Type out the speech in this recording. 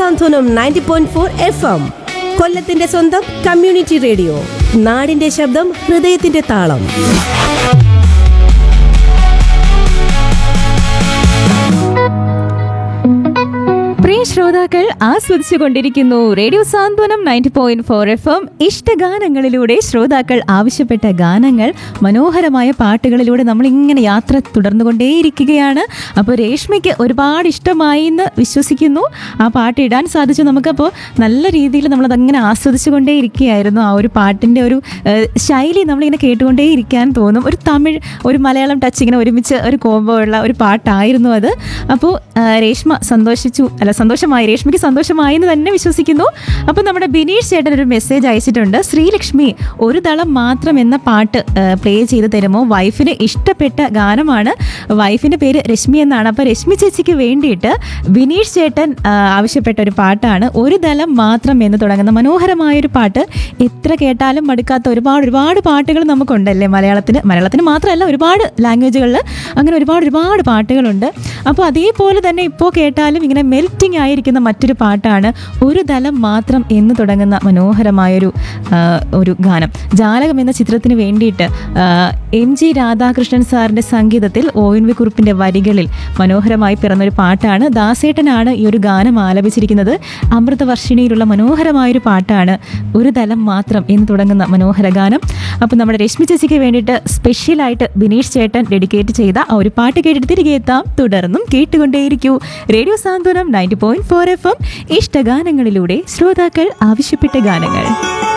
സാന്ത്വനം ninety point four F M കൊല്ലത്തിന്റെ സ്വന്തം community radio നാടിന്റെ ശബ്ദം ഹൃദയത്തിന്റെ താളം പ്രിയ ശ്രോതാക്കൾ ആസ്വദിച്ചു കൊണ്ടിരിക്കുന്നു radio Santhwanam ninety point four F M ഇഷ്ടഗാനങ്ങളിലൂടെ ശ്രോതാക്കൾ ആവശ്യപ്പെട്ട ഗാനങ്ങൾ മനോഹരമായ പാട്ടുകളിലൂടെ നമ്മൾ ഇങ്ങനെ യാത്ര തുടർന്നുകൊണ്ടേയിരിക്കുകയാണ് അപ്പോൾ രേഷ്മയ്ക്ക് ഒരുപാട് ഇഷ്ടമായി എന്ന് വിശ്വസിക്കുന്നു ആ പാട്ട് ഇടാൻ സാധിച്ചു നമുക്കപ്പോൾ നല്ല രീതിയിൽ നമ്മളതങ്ങനെ ആസ്വദിച്ചു കൊണ്ടേയിരിക്കുകയായിരുന്നു ആ ഒരു പാട്ടിൻ്റെ ഒരു ഏഹ്, ശൈലി നമ്മളിങ്ങനെ കേട്ടുകൊണ്ടേ ഇരിക്കാൻ തോന്നും ഒരു തമിഴ് ഒരു മലയാളം ടച്ച് ഇങ്ങനെ ഒരുമിച്ച് ഒരു കോംബോ ഉള്ള ഒരു പാട്ടായിരുന്നു അത് അപ്പോൾ രേഷ്മ സന്തോഷിച്ചു അല്ല സന്തോഷമായി രേഷ്മയ്ക്ക് സന്തോഷമായി എന്ന് തന്നെ വിശ്വസിക്കുന്നു അപ്പോൾ നമ്മുടെ ബിനീഷ് ചേട്ടൻ ഒരു മെസ്സേജ് അയച്ചിട്ടുണ്ട് ശ്രീലക്ഷ്മി ഒരു ദളം മാത്രം എന്ന പാട്ട് പ്ലേ ചെയ്ത് തരുമോ വൈഫിന് ഇഷ്ടപ്പെട്ട ഗാനമാണ് വൈഫിൻ്റെ പേര് രശ്മി എന്നാണ് അപ്പോൾ രശ്മി ചേച്ചിക്ക് വേണ്ടിയിട്ട് ബിനീഷ് ചേട്ടൻ ആ, ആവശ്യപ്പെട്ട ഒരു പാട്ടാണ് ഒരു ദളം മാത്രം എന്ന് തുടങ്ങുന്ന മനോഹരമായൊരു പാട്ട് എത്ര കേട്ടാലും മടുക്കാത്ത ഒരുപാട് ഒരുപാട് പാട്ടുകൾ നമുക്കുണ്ടല്ലേ മലയാളത്തിന് മലയാളത്തിന് മാത്രമല്ല ഒരുപാട് ലാംഗ്വേജുകളിൽ അങ്ങനെ ഒരുപാട് ഒരുപാട് പാട്ടുകളുണ്ട് അപ്പോൾ അതേപോലെ തന്നെ ഇപ്പോൾ കേട്ടാലും ഇങ്ങനെ മെൽറ്റിംഗ് ആയിരിക്കുന്ന മറ്റൊരു പാട്ടാണ് ഒരു ദലം മാത്രം എന്ന് തുടങ്ങുന്ന മനോഹരമായൊരു ആ, ഒരു ഗാനം ജാലകം എന്ന ചിത്രത്തിന് വേണ്ടിയിട്ട് ആ, എം ജി രാധാകൃഷ്ണൻ സാറിൻ്റെ സംഗീതത്തിൽ ഒ എൻ വി കുറുപ്പിൻ്റെ വരികളിൽ മനോഹരമായി പിറന്നൊരു പാട്ടാണ് ദാസേട്ടനാണ് ഈ ഒരു ഗാനം ആലപിച്ചിരിക്കുന്നത് അമൃതവർഷിണിയിലുള്ള മനോഹരമായൊരു പാട്ടാണ് ഒരു തലം മാത്രം എന്ന് തുടങ്ങുന്ന മനോഹര ഗാനം അപ്പോൾ നമ്മുടെ രശ്മി ചേച്ചിക്ക് വേണ്ടിയിട്ട് സ്പെഷ്യലായിട്ട് ബിനീഷ് ചേട്ടൻ ഡെഡിക്കേറ്റ് ചെയ്ത ആ ഒരു പാട്ട് കേട്ടിട്ട് തിരികെ എത്താം തുടർന്നും കേട്ടുകൊണ്ടേയിരിക്കൂ radio Santhwanam ninety point four F M ഇഷ്ടഗാനങ്ങളിലൂടെ ശ്രോതാക്കൾ ആവശ്യപ്പെട്ട ഗാനങ്ങൾ